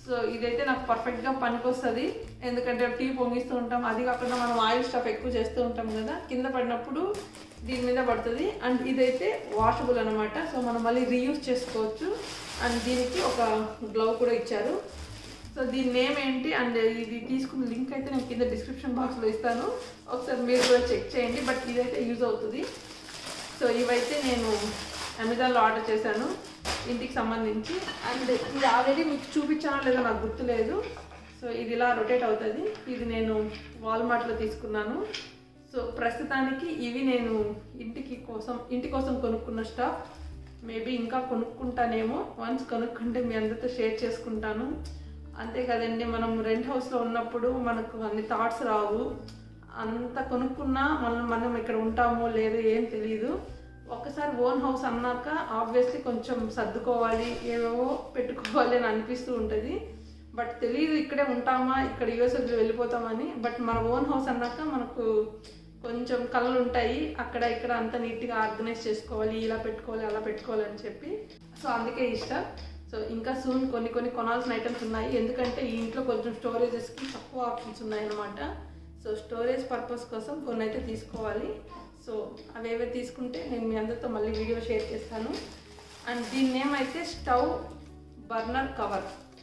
Speaker 1: సో ఇదైతే నాకు పర్ఫెక్ట్గా పనికొస్తుంది ఎందుకంటే టీ పొంగిస్తూ ఉంటాం అది కాకుండా మనం ఆయిల్ స్టఫ్ ఎక్కువ చేస్తూ ఉంటాం కదా కింద పడినప్పుడు దీని మీద పడుతుంది అండ్ ఇదైతే వాషబుల్ అనమాట సో మనం మళ్ళీ రీయూజ్ చేసుకోవచ్చు అండ్ దీనికి ఒక గ్లౌ కూడా ఇచ్చారు సో దీని నేమ్ ఏంటి అండ్ ఇది తీసుకున్న లింక్ అయితే నేను కింద డిస్క్రిప్షన్ బాక్స్లో ఇస్తాను ఒకసారి మీరు కూడా చెక్ చేయండి బట్ ఇదైతే యూజ్ అవుతుంది సో ఇవైతే నేను అమెజాన్లో ఆర్డర్ చేశాను ఇంటికి సంబంధించి అండ్ ఇది ఆల్రెడీ మీకు చూపించానో లేదో నాకు గుర్తులేదు సో ఇది ఇలా రొటేట్ అవుతుంది ఇది నేను వాల్మార్ట్లో తీసుకున్నాను సో ప్రస్తుతానికి ఇవి నేను ఇంటికి కోసం ఇంటి కోసం కొనుక్కున్న స్టాఫ్ మేబీ ఇంకా కొనుక్కుంటానేమో వన్స్ కొనుక్కుంటే మీ అందరితో షేర్ చేసుకుంటాను అంతే కదండి మనం రెంట్ హౌస్లో ఉన్నప్పుడు మనకు అన్ని థాట్స్ రావు అంత కొనుక్కున్నా మనం మనం ఇక్కడ ఉంటామో లేదో ఏం తెలియదు ఒక్కసారి ఓన్ హౌస్ అన్నాక ఆబ్వియస్లీ కొంచెం సర్దుకోవాలి ఏవేవో పెట్టుకోవాలి అని అనిపిస్తూ ఉంటుంది బట్ తెలియదు ఇక్కడే ఉంటామా ఇక్కడ యూఎస్ వెళ్ళిపోతామని బట్ మన ఓన్ హౌస్ అన్నాక మనకు కొంచెం కళ్ళు ఉంటాయి అక్కడ ఇక్కడ అంత నీట్గా ఆర్గనైజ్ చేసుకోవాలి ఇలా పెట్టుకోవాలి అలా పెట్టుకోవాలి అని చెప్పి సో అందుకే ఇష్టం సో ఇంకా సూన్ కొన్ని కొన్ని కొనాల్సిన ఐటమ్స్ ఉన్నాయి ఎందుకంటే ఈ ఇంట్లో కొంచెం స్టోరేజెస్కి తక్కువ ఆప్షన్స్ ఉన్నాయి అనమాట సో స్టోరేజ్ పర్పస్ కోసం కొన్ని అయితే తీసుకోవాలి సో అవేవే తీసుకుంటే నేను మీ అందరితో మళ్ళీ వీడియో షేర్ చేస్తాను అండ్ దీని నేమ్ అయితే స్టవ్ బర్నర్ కవర్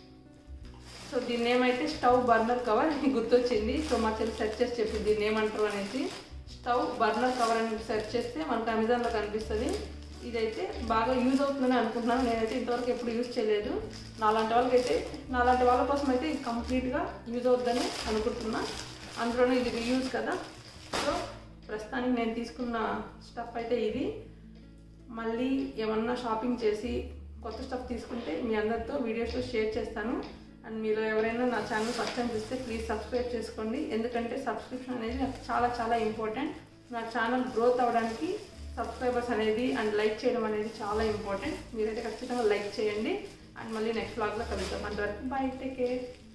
Speaker 1: సో దీన్ని ఏమైతే స్టవ్ బర్నర్ కవర్ అని గుర్తొచ్చింది సో మా చెల్లి సెర్చ్ చేసి చెప్పింది దీన్ని ఏమంటారు అనేసి స్టవ్ బర్నర్ కవర్ అని సెర్చ్ చేస్తే మనకు అమెజాన్లో కనిపిస్తుంది ఇదైతే బాగా యూజ్ అవుతుందని అనుకుంటున్నాను నేనైతే ఇంతవరకు ఎప్పుడు యూజ్ చేయలేదు నాలాంటి వాళ్ళకైతే నాలాంటి వాళ్ళ కోసం అయితే ఇది కంప్లీట్గా యూజ్ అవుతుందని అనుకుంటున్నా అందులోనే ఇది రీయూజ్ కదా సో ప్రస్తుతానికి నేను తీసుకున్న స్టఫ్ అయితే ఇది మళ్ళీ ఏమన్నా షాపింగ్ చేసి కొత్త స్టఫ్ తీసుకుంటే మీ అందరితో వీడియోస్లో షేర్ చేస్తాను అండ్ మీలో ఎవరైనా నా ఛానల్ ఫస్ట్ టైం చూస్తే ప్లీజ్ సబ్స్క్రైబ్ చేసుకోండి ఎందుకంటే సబ్స్క్రిప్షన్ అనేది నాకు చాలా చాలా ఇంపార్టెంట్ నా ఛానల్ గ్రోత్ అవ్వడానికి సబ్స్క్రైబర్స్ అనేది అండ్ లైక్ చేయడం అనేది చాలా ఇంపార్టెంట్ మీరైతే ఖచ్చితంగా లైక్ చేయండి అండ్ మళ్ళీ నెక్స్ట్ బ్లాగ్లో కలుద్దాం అంతవరకు బాయ్ టేక్ కేర్